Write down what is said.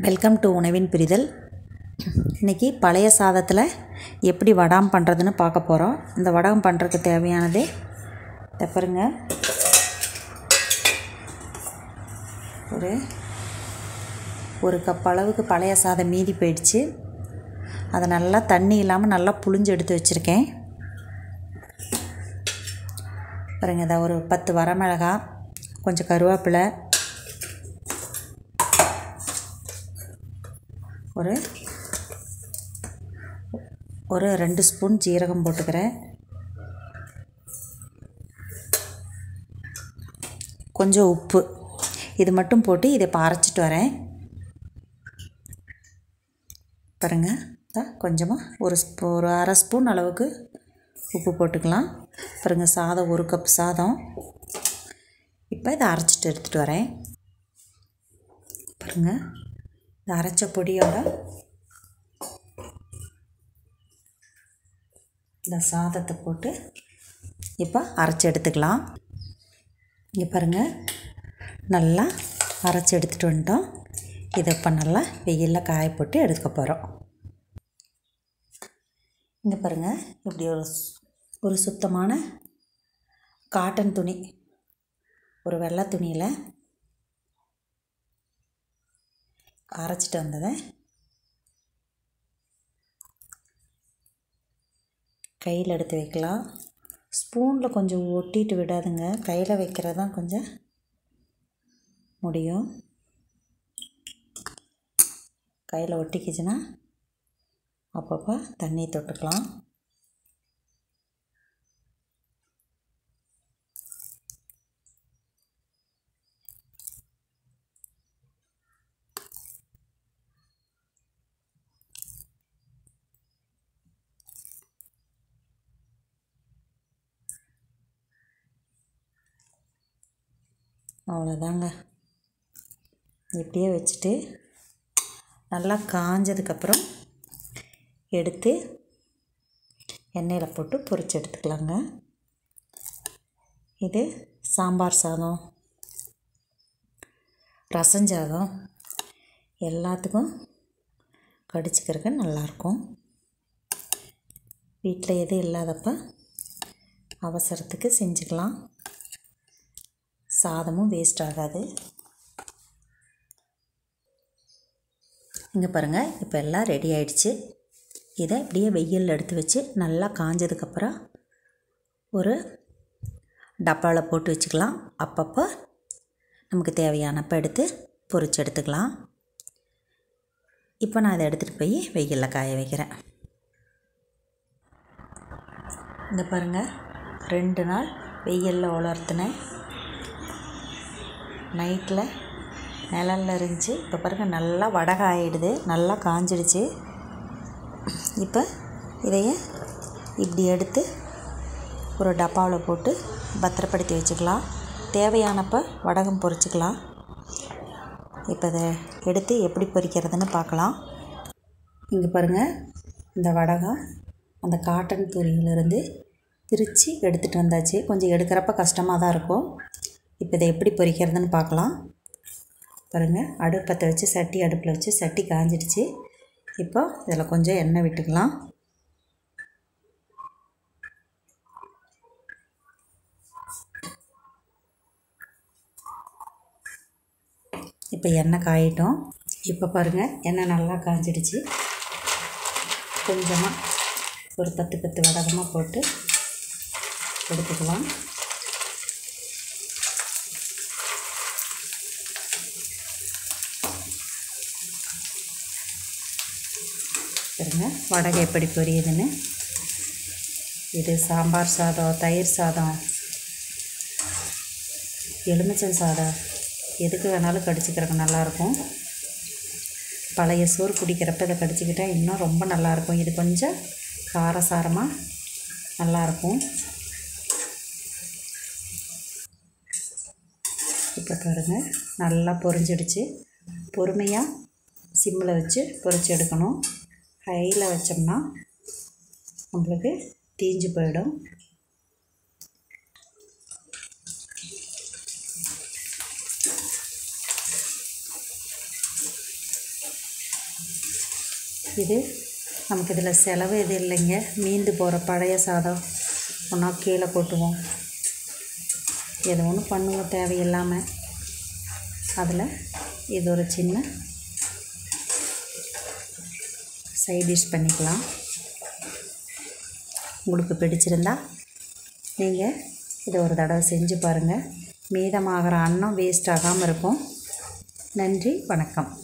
welcome to உணவின் பிரிதல் இன்றைக்கி பழைய சாதத்தில் எப்படி வடாம் பண்ணுறதுன்னு பார்க்க போகிறோம் இந்த வடாம் பண்ணுறதுக்கு தேவையானது இதை பாருங்க ஒரு ஒரு கப் அளவுக்கு பழைய சாதம் மீதி போயிடுச்சு அதை நல்லா தண்ணி இல்லாமல் நல்லா புழிஞ்சு எடுத்து வச்சுருக்கேன் பாருங்க இதை ஒரு பத்து வரமிளகா கொஞ்சம் கருவேப்பிலை ஒரு ஒரு ரெண்டு ஸ்பூன் ஜீரகம் போட்டுக்கிறேன் கொஞ்சம் உப்பு இது மட்டும் போட்டு இதை இப்போ அரைச்சிட்டு வரேன் பாருங்கள் கொஞ்சமாக ஒரு ஸ்பூ ஒரு அரை ஸ்பூன் அளவுக்கு உப்பு போட்டுக்கலாம் பாருங்கள் சாதம் ஒரு கப் சாதம் இப்போ இதை அரைச்சிட்டு எடுத்துகிட்டு வரேன் பாருங்கள் இந்த அரைச்ச பொடியோட இந்த சாதத்தை போட்டு இப்போ அரைச்சி எடுத்துக்கலாம் இங்கே பாருங்கள் நல்லா அரைச்சி எடுத்துகிட்டு வந்துட்டோம் இதை இப்போ நல்லா வெயிலில் காய போட்டு எடுத்துக்க போகிறோம் இங்கே பாருங்கள் இப்படி ஒரு ஒரு சுத்தமான காட்டன் துணி ஒரு வெள்ளை துணியில் அரைச்சிட்டு வந்ததை கையில் எடுத்து வைக்கலாம் ஸ்பூனில் கொஞ்சம் ஒட்டிட்டு விடாதுங்க கையில் வைக்கிறது தான் கொஞ்சம் முடியும் கையில் ஒட்டிக்கிச்சுன்னா அப்பப்போ தண்ணி தொட்டுக்கலாம் அவ்வளோதாங்க இப்படியே வச்சுட்டு நல்லா காஞ்சதுக்கப்புறம் எடுத்து எண்ணெயில் போட்டு பொரிச்சு எடுத்துக்கலாங்க இது சாம்பார் சாதம் ரசஞ்சாதம் எல்லாத்துக்கும் கடிச்சிக்கிறதுக்கு நல்லாயிருக்கும் வீட்டில் எது இல்லாதப்ப அவசரத்துக்கு செஞ்சுக்கலாம் சாதமும் வேஸ்ட் ஆகாது இங்கே பாருங்கள் இப்போ எல்லாம் ரெடி ஆயிடுச்சு இதை இப்படியே வெயிலில் எடுத்து வச்சு நல்லா காஞ்சதுக்கப்புறம் ஒரு டப்பாவில் போட்டு வச்சுக்கலாம் அப்பப்போ நமக்கு தேவையானப்போ எடுத்து பொரிச்சு எடுத்துக்கலாம் இப்போ நான் அதை எடுத்துகிட்டு போய் வெயிலில் காய வைக்கிறேன் இங்கே பாருங்கள் ரெண்டு நாள் வெயிலில் உலர்த்தினேன் நைட்டில் நிழல்ல இருந்துச்சு இப்போ பாருங்கள் நல்லா வடகை ஆகிடுது நல்லா காஞ்சிடுச்சு இப்போ இதையே இப்படி எடுத்து ஒரு டப்பாவில் போட்டு பத்திரப்படுத்தி வச்சுக்கலாம் தேவையானப்போ வடகம் பொரிச்சிக்கலாம் இப்போ இதை எடுத்து எப்படி பொரிக்கிறதுன்னு பார்க்கலாம் இங்கே பாருங்கள் இந்த வடகம் அந்த காட்டன் துணியிலிருந்து பிரித்து எடுத்துகிட்டு வந்தாச்சு கொஞ்சம் எடுக்கிறப்ப கஷ்டமாக தான் இருக்கும் இப்போ இதை எப்படி பொரிக்கிறதுன்னு பார்க்கலாம் பாருங்கள் அடுப்பத்தை வச்சு சட்டி அடுப்பில் வச்சு சட்டி காஞ்சிடுச்சு இப்போ இதில் கொஞ்சம் எண்ணெய் விட்டுக்கலாம் இப்போ எண்ணெய் காயிட்டோம் இப்போ பாருங்கள் எண்ணெய் நல்லா காஞ்சிடுச்சு கொஞ்சமாக ஒரு பத்து பத்து வடகமாக போட்டு எடுத்துக்கலாம் பாருங்க வடகை எப்படி பொரியுதுன்னு இது சாம்பார் சாதம் தயிர் சாதம் எலுமிச்சம் சாதம் எதுக்கு வேணாலும் கடிச்சிக்கிறதுக்கு நல்லாயிருக்கும் பழைய சோறு குடிக்கிறப்ப இதை கடிச்சிக்கிட்டால் இன்னும் ரொம்ப நல்லாயிருக்கும் இது கொஞ்சம் காரசாரமாக நல்லாயிருக்கும் இப்போ பாருங்கள் நல்லா பொரிஞ்சிடுச்சு பொறுமையாக சிம்மில் வச்சு பொரிச்சு எடுக்கணும் ஹையில் வச்சோம்னா நம்மளுக்கு தீஞ்சு போயிடும் இது நமக்கு இதில் செலவு எதுவும் இல்லைங்க மீந்து போகிற பழைய சாதம் ஒன்றா கீழே கொட்டுவோம் எது ஒன்று பண்ணுவோம் தேவையில்லாமல் அதில் இது ஒரு சின்ன சைட் டிஷ் பண்ணிக்கலாம் உங்களுக்கு பிடிச்சிருந்தா நீங்கள் இதை ஒரு தடவை செஞ்சு பாருங்கள் மீதமாகிற அன்னம் வேஸ்ட் ஆகாமல் இருக்கும் நன்றி வணக்கம்